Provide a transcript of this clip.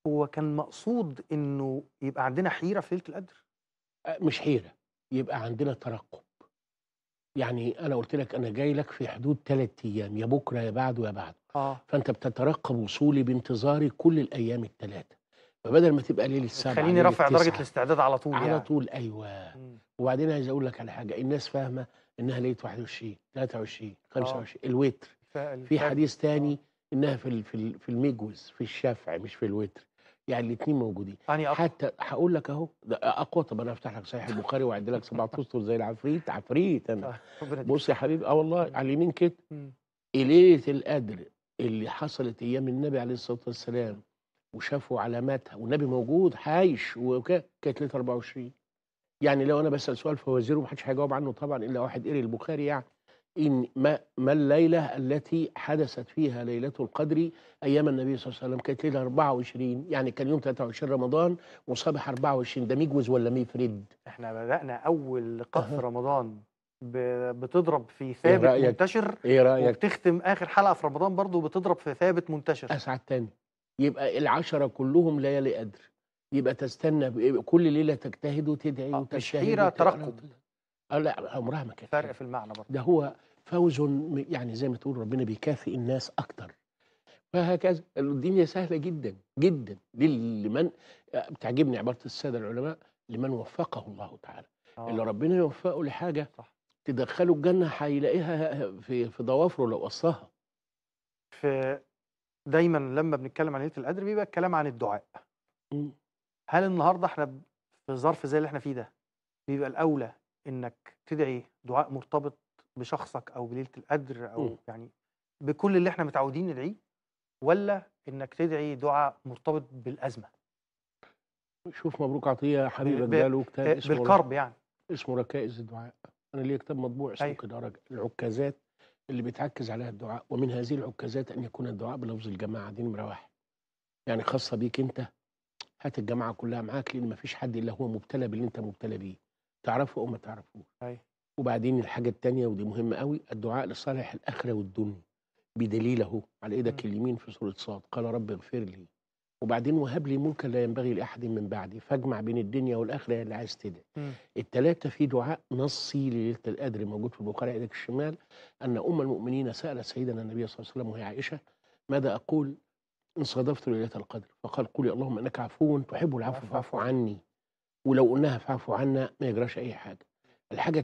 هو كان مقصود إنه يبقى عندنا حيرة في ليلة القدر؟ أ مش حيرة، يبقى عندنا ترقُّب. يعني أنا قُلت لك أنا جاي لك في حدود 3 أيام، يا بُكرة يا بعده يا بعده. آه. فأنت بتترقّب وصولي بانتظاري كل الأيام ال3 فبدل ما تبقى ليلة 7 خلّيني ليلة رافع درجة 9 الاستعداد على طول على يعني. طول أيوه. إمم. وبعدين عايز أقول لك على حاجة، الناس فاهمة إنها ليلة 21، 23، آه. 25 الوتر. ف في الفجر حديث آه. تاني إنها في ال في ال في المجوز، في الشفع مش في الوتر. يعني الاتنين موجودين. أنهي أقوى؟ حتى هاقول لك أهو، ده أقوى طب أنا هافتح لك صحيح البخاري وأعد لك 7 أسطر زي العفريت، عفريت أنا. طيب ربنا يديك بُص يا الصحة. حبيبي آه والله إمم. على اليمين كده. إمم. ليلة القدر اللي حصلت أيام النبي عليه الصلاة والسلام وشافوا علاماتها والنبي موجود عايش وك كانت ليلة 24. يعني لو أنا باسأل سؤال فوازير وما حدش هيجاوب عنه طبعًا إلا واحد قري البخاري يعني. إن ما ما الليلة التي حدثت فيها ليلة القدر أيام النبي صلى الله عليه وسلم؟ كانت ليلة 24 يعني كان يوم 23 رمضان وصباح 24 ده مجوز والّا مفرد؟ إحنا بدأنا أول لقاء في أها. رمضان ب بتضرب في إيه ثابت رأيك؟ منتشر إيه رأيك؟ وبتختم آخر حلقة في رمضان برضه بتضرب في ثابت منتشر. أسعدتني. يبقى ال10 كلّهم ليالي قدر. يبقى تستنى ب كل ليلة تجتهد وتدعي آه، مش وتجتهد حيرة وتقرا ترقُّب. وت آه لأ عمرها ما كانت فرق حيرة. في المعنى برضه. ده هو فوز م يعني زي ما تقول ربنا بيكافئ الناس أكتر. فهكذا الدنيا سهلة جدًا، جدًا لل لمن أ بتعجبني عبارة السادة العلماء، لمن وفقه الله تعالى. اللي آه. ربنا يوفقه لحاجة صح. تدخّله الجنة هيلاقيها في في ضوافره لو قصّاها. في دايمًا لمّا بنتكلم عن ليلة القدر بيبقى الكلام عن الدعاء. إمم. هل النهارده إحنا ب في ظرف زي اللي إحنا فيه ده، بيبقى الأولى إنك تدعي دعاء مرتبط بشخصك أو بليلة القدر أو إمم. يعني بكل اللي إحنا متعودين ندعيه، والّا إنك تدعي دعاء مرتبط بالأزمة؟ شوف مبروك عطية ب حبيبك ب جاله كتاب آآ اسمه رك بالكرب يعني. اسمه ركائز الدعاء. أنا ليّا كتاب مطبوع اسمه أيوه. كده رك العكازات اللي بيتعكّز عليها الدعاء، ومن هذه العكازات أن يكون الدعاء بلفظ الجماعة دي نمرة 1. يعني خاصة بيك أنت، هات الجماعة كلّها معاك لإن ما فيش حد إلا هو مبتلى باللي أنت مبتلى بيه، تعرفه أو ما تعرفوش. أيوه. وبعدين الحاجة التانية ودي مهمة أوي، الدعاء لصالح الآخرة والدنيا. بدليل أهو على إيدك إمم. اليمين في سورة صاد، قال رب اغفر لي. وبعدين وهب لي ملكًا لا ينبغي لأحد من بعدي، فاجمع بين الدنيا والآخرة يا اللي عايز تدعي. إمم. ال3 في دعاء نصي لليلة القدر موجود في البخاري على إيدك الشمال، أن أم المؤمنين سألت سيدنا النبي صلى الله عليه وسلم وهي عائشة: "ماذا أقول إن صادفت ليلة القدر؟" فقال: "قولي اللهم إنك عفوٌ تحب العفو العفو فاعف فاعف عني. عني." ولو قلناها فاعف عنا ما يجراش أي حاجة. الحاجة